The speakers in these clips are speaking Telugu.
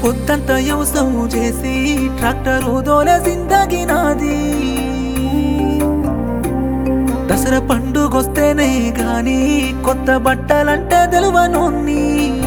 పొద్దంతా వ్యవసాయం చేసి ట్రాక్టర్ దోలే జిందగి నాది దసరా పండుగొస్తేనే గాని కొత్త బట్టలంటే తెలువనోన్ని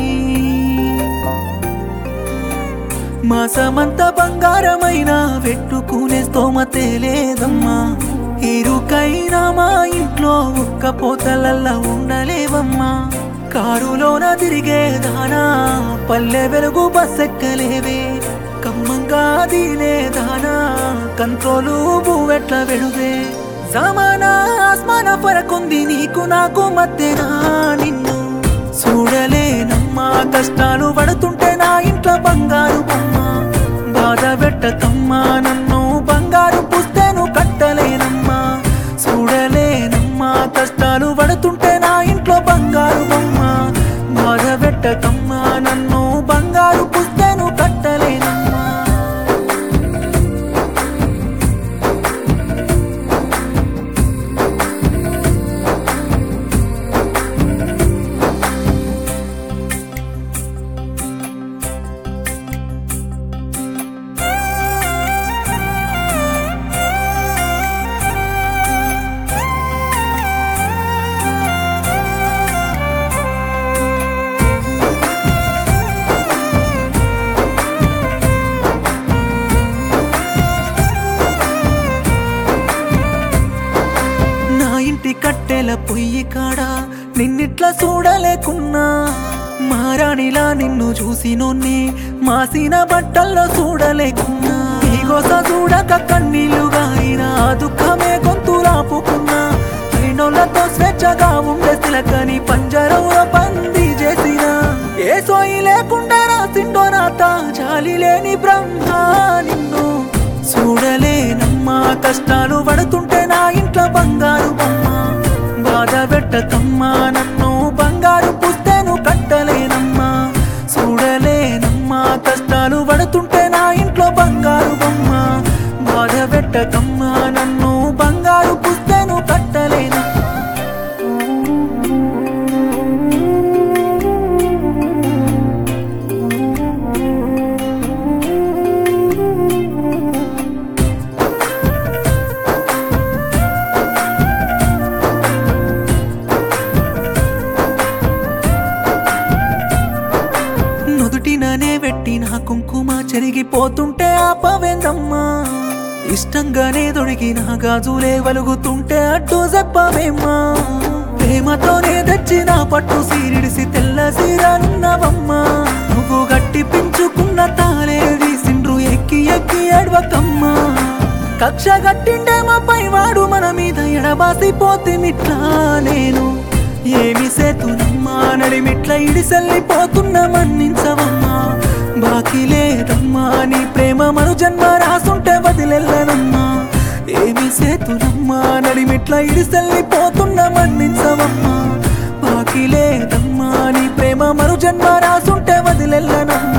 మాసమంతా బంగారమైన పెట్టుకునే స్తోమతే లేదమ్మా ఇరుకైనా మా ఇంట్లో ఒక్క పోతలల్లా ఉండలేవమ్మా కారులోన తిరిగేదానా పల్లె వెలుగు బస్సెక్కలేవే కమ్మంగా దినేదానా కంట్రోలు బువ్వెట్ల వెడువే జమానా ఆస్మాన పరకుంది నీకు నాకు మధ్యనా నిన్ను చూడలేనమ్మా కష్టాలు పడుతుంటే నా ఇంట్లో బంగారు బొమ్మ బాధ పెట్టకమ్మా నన్ను బంగారు పుస్తేను కట్టలేనమ్మా చూడలేనమ్మా కష్టాలు పడుతుంటే నా ఇంట్లో బంగారు బొమ్మ బాధ పెట్టకమ్మా నన్ను బంగారు పుస్తేను కట్టలేనమ్మా నా ఇంటి కట్టెల పొయ్యి కాడ నిన్నిట్లా చూడలేకున్నా మారాణిలా నిన్ను చూసినోన్ని మాసిన బట్టల్లో చూడలేకున్నా నీగోస చూడక కన్నీళ్లు గారిన ఆ దుఃఖమే గొంతులాపుకున్నా అయినోళ్ళతో స్వేచ్ఛగా ఉండే తిలకని పంజరంలో పంది చేసిన ఏ సోయి లేకుండా రాసిండో నాత జాలి లేని బ్రహ్మ నిన్ను చూడలేనమ్మా కష్టాలు పడుతుంటే నా ఇంట్లో బంగారు బొమ్మ బాధ పెట్టకమ్మా నన్ను బంగారు పుస్తేను కట్టలేనమ్మా చూడలేనమ్మా కష్టాలు పడుతుంటే నా ఇంట్లో బంగారు బొమ్మ బాధ పెట్టకమ్మా నన్ను బంగారు పుస్తేను కట్టలేనమ్మా నుదుటిననే పెట్టిన కుంకుమ చెరిగిపోతుంటే ఆపవేందమ్మా ఇష్టంగానే దొడిగిన గాజులే వలుగుతుంటే అడ్డు చెప్పవేమ్మా ప్రేమతోనే తెచ్చిన పట్టు సీరిడిసి తెల్ల సీరలున్నవమ్మా నువ్వు గట్టి పెంచుకున్న తాలేడి సిండ్రు ఎక్కి ఎక్కి అడవకమ్మా కక్ష గట్టిండే మా పైవాడు మన మీద ఎడబాసిపోతిమిట్లా నేను ఏమి సేతునమ్మా నడిమిట్ల ఇడిసెల్లిపోతున్న మన్నించవమ్మా బాకీ లేదమ్మా నీ ప్రేమ మరు జన్మ రాసుంటే వదిలెల్లనమ్మా ఏమి సేతునమ్మా నడిమిట్ల ఇడిసెల్లిపోతున్న మన్నించవమ్మా బాకీ లేదమ్మా నీ ప్రేమ మరు జన్మ రాసుంటే వదిలెల్లనమ్మా